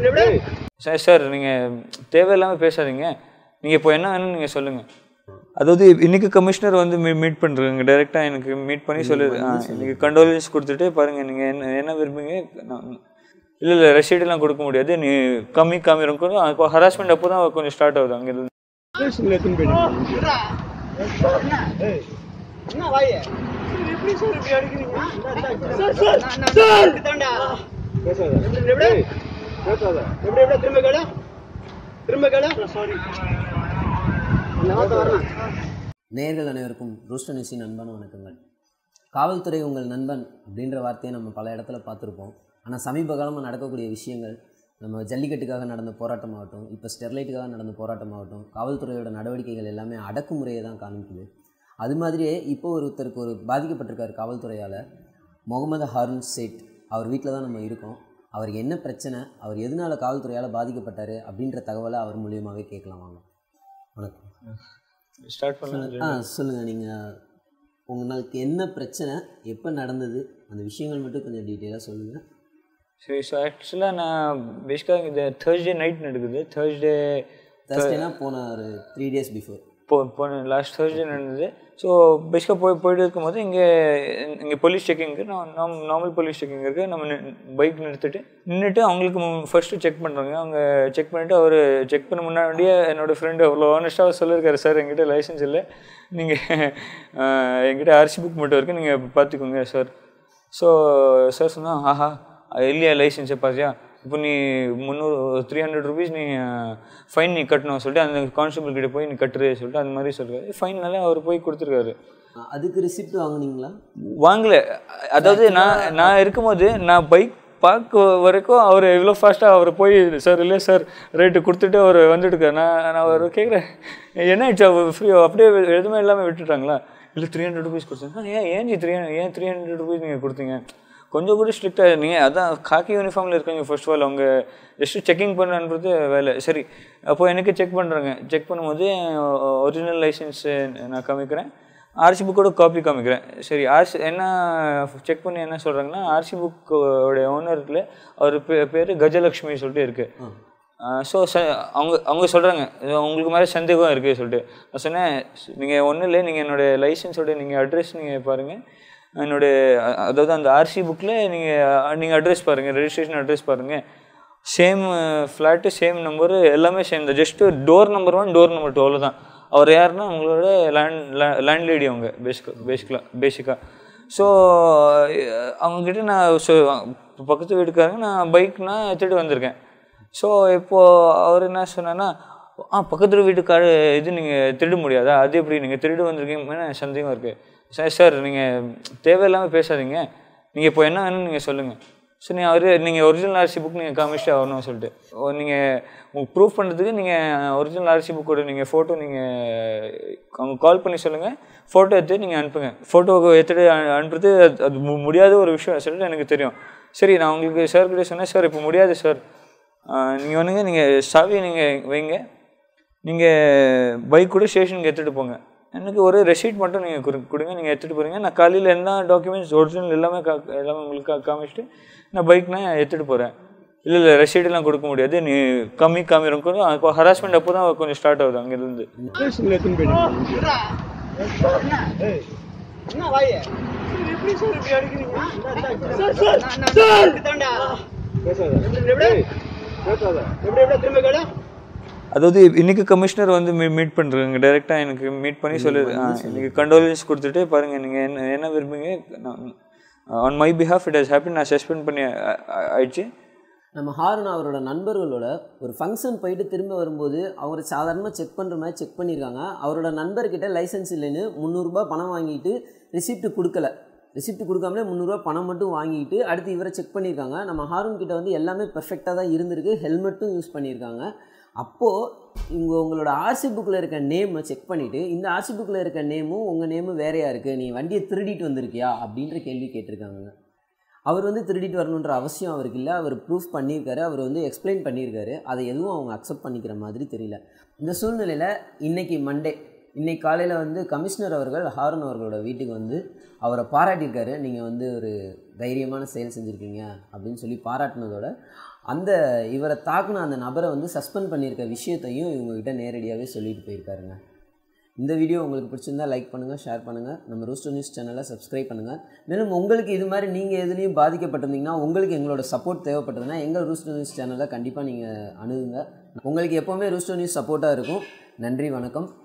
sir sir நீங்கள் தேவையில்லாமல் பேசாதீங்க நீங்கள் இப்போ என்ன வேணும்னு நீங்கள் சொல்லுங்கள் அதாவது இன்னைக்கு கமிஷனர் வந்து மீ மீட் பண்ணுறாங்க டைரெக்டாக எனக்கு மீட் பண்ணி சொல்லு இன்னைக்கு கண்டோலன்ஸ் கொடுத்துட்டு பாருங்கள் நீங்கள் என்ன என்ன விரும்புங்க இல்லை இல்லை ரெசீடெல்லாம் கொடுக்க முடியாது நீ கம்மி கம்மி இருக்கும் அப்போ ஹராஸ்மெண்ட் அப்போ தான் கொஞ்சம் ஸ்டார்ட் ஆகுது அங்கேருந்து ஸ்டேஷன்ல எடுத்துன்னு போயிட்டு என்ன வாயே எப்படி சார் இப்படி அடிக்கிறீங்க பேசாத எப்படி பேசாத எப்படி எப்படி திரும்ப கேளு திரும்ப கேளு சாரி இந்த வார்த்தை வரணும் நேயர்கள் அனைவருக்கும் ரூஸ்டர் நியூஸின் அன்பான வணக்கங்கள் காவல்துறை உங்கள் நண்பன் அப்படின்ற வார்த்தையை நம்ம பல இடத்துல பார்த்துருப்போம் ஆனால் சமீப காலமாக நடக்கக்கூடிய விஷயங்கள் நம்ம ஜல்லிக்கட்டுக்காக நடந்த போராட்டமாகட்டும் இப்போ ஸ்டெர்லைட்டுக்காக நடந்த போராட்டமாகட்டும் காவல்துறையோட நடவடிக்கைகள் எல்லாமே அடக்குமுறையை தான் காமிக்குது அது மாதிரியே இப்போ ஒருத்தருக்கு ஒரு பாதிக்கப்பட்டிருக்கார் காவல்துறையால் முகமது ஹாரூன் சேட் அவர் வீட்டில் தான் நம்ம இருக்கோம் அவருக்கு என்ன பிரச்சனை அவர் எதனால காவல்துறையால் பாதிக்கப்பட்டார் அப்படின்ற தகவலை அவர் மூலியமாகவே கேட்கலாம் வாங்க வணக்கம் ஸ்டார்ட் பண்ண ஆ சொல்லுங்கள் நீங்கள் உங்களுக்கு என்ன பிரச்சனை எப்போ நடந்தது அந்த விஷயங்கள் மட்டும் கொஞ்சம் டீட்டெயிலாக சொல்லுங்கள் சரி ஸோ ஆக்சுவலாக நான் பேசிக்காக இந்த தேர்ஸ்டே நைட் நடக்குது தேர்ஸ்டே தர்ஸ்டேனா போன ஒரு த்ரீ டேஸ் பிஃபோர் போ போன லாஸ்ட் தேர்ஸ்டே நடந்தது ஸோ பேசிக்காக போய் போயிட்டு இருக்கும்போது இங்கே இங்கே போலீஸ் செக்கிங் நான் நார்மல் போலீஸ் செக்கிங் இருக்குது நம்ம பைக் நிறுத்திட்டு நின்றுட்டு அவங்களுக்கு ஃபர்ஸ்ட்டு செக் பண்ணுறாங்க அவங்க செக் பண்ணிவிட்டு அவர் செக் பண்ண முன்னாடியே என்னோடய ஃப்ரெண்டு அவ்வளோ ஆனஸ்ட்டாக சொல்லியிருக்காரு சார் என்கிட்ட லைசன்ஸ் இல்லை நீங்கள் என்கிட்ட ஆர்சி புக் மட்டும் இருக்குது நீங்கள் பார்த்துக்கோங்க சார் ஸோ சார் சொன்னால் ஆஹா இல்லையா லைசன்ஸை பார்த்தியா இப்போ நீ முந்நூறு த்ரீ ஹண்ட்ரட் ருபீஸ் நீ ஃபைன் நீ கட்டணும் சொல்லிட்டு அந்த கான்ஸ்டபிள் கிட்ட போய் நீ கட்டுரு சொல்லிட்டு அந்த மாதிரி சொல்லிருக்காரு ஃபைன்னால அவர் போய் கொடுத்துருக்காரு அதுக்கு ரிசிப்ட் வாங்குனீங்களா வாங்கல அதாவது நான் நான் இருக்கும்போது நான் பைக் பார்க்க வரைக்கும் அவர் இவ்வளோ ஃபாஸ்ட்டாக அவர் போய் சார் இல்லை சார் ரேட்டு கொடுத்துட்டு அவர் வந்துட்டுருக்காரு நான் நான் அவர் கேட்குறேன் என்ன ஆயிடுச்சு அவர் ஃப்ரீ அப்படியே எதுவுமே இல்லாமல் விட்டுட்டாங்களா இல்லை த்ரீ ஹண்ட்ரட் ருபீஸ் கொடுத்தேன் ஏன் ஏன் ஜி த்ரீ ஏன் த்ரீ ஹண்ட்ரட் ருபீஸ் நீங்கள் கொடுத்தீங்க கொஞ்சம் கூட ஸ்ட்ரிக்டாக நீங்கள் அதான் காக்கி யூனிஃபார்மில் இருக்கீங்க ஃபர்ஸ்ட் ஆஃப் ஆல் அவங்க ஜஸ்ட்டு செக்கிங் பண்ணுறது வேலை சரி அப்போ எனக்கு செக் பண்ணுறாங்க செக் பண்ணும்போது ஒரிஜினல் லைசன்ஸ் நான் காமிக்கிறேன் ஆர்சி புக்கோட காப்பி காமிக்கிறேன் சரி ஆர்சி என்ன செக் பண்ணி என்ன சொல்கிறாங்கன்னா ஆர்சி புக்கோட ஓனரில் அவர் பே பேர் கஜலக்ஷ்மி சொல்லிட்டு இருக்குது ஸோ ச அவங்க அவங்க சொல்கிறாங்க உங்களுக்கு மேலே சந்தேகம் இருக்குது சொல்லிட்டு நான் சொன்னேன் நீங்கள் ஒன்றும் இல்லை நீங்கள் என்னோடய லைசன்ஸோட நீங்கள் அட்ரஸ் நீங்கள் பாருங்கள் என்னுடைய அ- அதாவது அந்த ஆர்சி புக்கில் நீங்கள் நீங்கள் அட்ரஸ் பாருங்கள் ரெஜிஸ்ட்ரேஷன் அட்ரஸ் பாருங்கள் சேம் ஃப்ளாட்டு சேம் நம்பரு எல்லாமே சேம் தான் just door number one door number two அவ்வளோதான் அவர் யாருன்னா அவங்களோட லேண்ட் லேண்ட்லேடி அவங்க பேசிக்கா பேசிக்கலாக பேசிக்காக ஸோ அவங்கக்கிட்ட நான் so, பக்கத்து வீட்டுக்காரங்க நான் பைக்னா எடுத்துகிட்டு வந்திருக்கேன் ஸோ இப்போது அவர் என்ன சொன்னான்னா ஆ பக்கத்து வீட்டுக்காரு இது நீங்கள் திருட முடியாதா அது எப்படி நீங்கள் திருடு வந்திருக்கீங்க சந்தேகம் இருக்குது சார் சார் நீங்கள் தேவையில்லாமல் பேசாதீங்க நீங்கள் இப்போ என்ன வேணும்னு நீங்கள் சொல்லுங்கள் ஸோ நீங்கள் அவர் நீங்கள் ஒரிஜினல் ஆர்சி புக் நீங்கள் காமிச்சிட்டு ஆகணும் சொல்லிட்டு ஓ நீங்கள் உங்களுக்கு ப்ரூஃப் பண்ணுறதுக்கு நீங்கள் ஒரிஜினல் ஆர்சி புக்கோட நீங்கள் ஃபோட்டோ நீங்கள் அவங்க கால் பண்ணி சொல்லுங்கள் ஃபோட்டோ எடுத்து நீங்கள் அனுப்புங்க ஃபோட்டோ எடுத்துட்டு அனு- அனுப்புறது அது- அது மு- முடியாத ஒரு விஷயம் சொல்லிட்டு எனக்கு தெரியும் சரி நான் உங்களுக்கு சார் கிட்ட சொன்னேன் சார் இப்போ முடியாது சார் நீங்கள் வந்துங்க நீங்கள் சாவி நீங்கள் வைங்க நீங்கள் பைக் கூட ஸ்டேஷனுக்கு எடுத்துகிட்டு போங்க எனக்கு ஒரு ரெசீட் மட்டும் நீங்கள் கொடு கொடுங்க நீங்கள் எடுத்துகிட்டு போகிறீங்க நான் காலையில் என்ன டாக்குமெண்ட்ஸ் ஒரிஜினல் எல்லாமே கா எல்லாமே உங்களுக்கு கா- காமிச்சிட்டு நான் பைக்னா எடுத்துகிட்டு போகிறேன் இல்லை இல்லை ரெசீடெல்லாம் கொடுக்க முடியாது நீ கம்மி கம்மி இருக்கும் அப்போ ஹராஸ்மெண்ட் அப்போ தான் கொஞ்சம் ஸ்டார்ட் ஆகுது அங்கேருந்து ஸ்டேஷன்ல எடுத்துன்னு போயிட்டு என்ன வாயே எப்படி சார் இப்படி அடிக்கிறீங்க தாண்டா பேசாத எப்படி பேசாத எப்படி எப்படி திரும்ப கேளு அதாவது இன்னைக்கு கமிஷனர் வந்து மீ மீட் பண்ணுறாங்க டைரெக்டாக எனக்கு மீட் பண்ணி சொல்லு இன்னைக்கு கண்டோலன்ஸ் கொடுத்துட்டு பாருங்கள் நீங்கள் என்ன என்ன விரும்புங்க on my behalf it has happen நான் சஸ்பெண்ட் பண்ணி ஆ- ஆ- ஆயிடுச்சு நம்ம ஹாரன் அவரோட நண்பர்களோட ஒரு ஃபங்க்ஷன் போயிட்டு திரும்ப வரும்போது அவர் சாதாரணமாக செக் பண்ணுற மாதிரி செக் பண்ணியிருக்காங்க அவரோட நண்பர்கிட்ட லைசன்ஸ் இல்லைன்னு முந்நூறுரூபா பணம் வாங்கிட்டு ரிசிப்ட் கொடுக்கல ரிசிப்ட் கொடுக்காமலே முந்நூறுரூவா பணம் மட்டும் வாங்கிட்டு அடுத்து இவரை செக் பண்ணியிருக்காங்க நம்ம ஹாரூன் கிட்ட வந்து எல்லாமே பெர்ஃபெக்டாக தான் இருந்திருக்கு ஹெல்மெட்டும் யூஸ் பண்ணியிருக்காங்க அப்போது இங்கே உங்களோட ஆர்சி புக்கில் இருக்க நேமை செக் பண்ணிவிட்டு இந்த ஆர்சி புக்கில் இருக்க நேமும் உங்கள் நேமும் வேறையா இருக்குது நீ வண்டியை திருடிட்டு வந்திருக்கியா அப்படின்ற கேள்வி கேட்டிருக்காங்க அவர் வந்து திருடிட்டு வரணுன்ற அவசியம் அவருக்கு இல்லை அவர் ப்ரூஃப் பண்ணியிருக்காரு அவர் வந்து எக்ஸ்பிளைன் பண்ணியிருக்காரு அதை எதுவும் அவங்க அக்செப்ட் பண்ணிக்கிற மாதிரி தெரியல இந்த சூழ்நிலையில் இன்னைக்கு மண்டே இன்னைக்கு காலையில் வந்து கமிஷனர் அவர்கள் ஹாரன் அவர்களோட வீட்டுக்கு வந்து அவரை பாராட்டியிருக்காரு நீங்கள் வந்து ஒரு தைரியமான செயல் செஞ்சுருக்கீங்க அப்படின்னு சொல்லி பாராட்டினதோட அந்த இவரை தாக்குன அந்த நபரை வந்து சஸ்பெண்ட் பண்ணியிருக்க விஷயத்தையும் இவங்ககிட்ட நேரடியாகவே சொல்லிட்டு போயிருக்காருங்க இந்த வீடியோ உங்களுக்கு பிடிச்சிருந்தா லைக் பண்ணுங்கள் ஷேர் பண்ணுங்கள் நம்ம ரூஸ்டோ நியூஸ் சேனலை சப்ஸ்கிரைப் பண்ணுங்கள் மேலும் உங்களுக்கு இது மாதிரி நீங்கள் எதுலேயும் பாதிக்கப்பட்டிருந்தீங்கன்னா உங்களுக்கு எங்களோட சப்போர்ட் தேவைப்பட்டதுன்னா எங்கள் ரூஸ்டோ நியூஸ் சேனலை கண்டிப்பாக நீங்கள் அணுகுங்க உங்களுக்கு எப்போவுமே ரூஸ்டோ நியூஸ் சப்போர்ட்டாக இருக்கும் நன்றி வணக்கம்